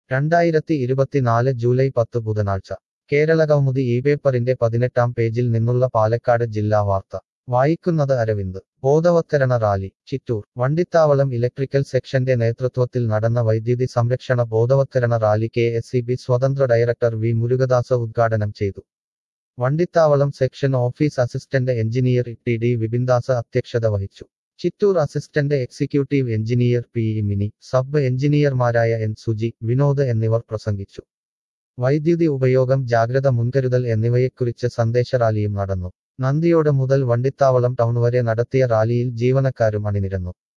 രണ്ടായിരത്തി ഇരുപത്തിനാല് ജൂലൈ പത്ത് ബുധനാഴ്ച കേരള കൗമുദി ഈ പേപ്പറിന്റെ പതിനെട്ടാം പേജിൽ നിന്നുള്ള പാലക്കാട് ജില്ലാ വാർത്ത വായിക്കുന്നത് അരവിന്ദ് ബോധവത്കരണ റാലി ചിറ്റൂർ വണ്ടിത്താവളം ഇലക്ട്രിക്കൽ സെക്ഷന്റെ നേതൃത്വത്തിൽ നടന്ന വൈദ്യുതി സംരക്ഷണ ബോധവത്കരണ rally K S C B സ്വതന്ത്ര ഡയറക്ടർ വി മുരുകദാസ ഉദ്ഘാടനം ചെയ്തു Vandithavalam section office assistant engineer T D Vipindas അധ്യക്ഷത വഹിച്ചു Chittur assistant executive engineer P E Mini sub എഞ്ചിനീയർമാരായ എൻ സുജി വിനോദ് എന്നിവർ പ്രസംഗിച്ചു വൈദ്യുതി ഉപയോഗം ജാഗ്രത മുൻകരുതൽ എന്നിവയെക്കുറിച്ച് സന്ദേശ റാലിയും നടന്നു നന്ദിയോട് മുതൽ വണ്ടിത്താവളം ടൗൺ വരെ നടത്തിയ റാലിയിൽ ജീവനക്കാരും അണിനിരന്നു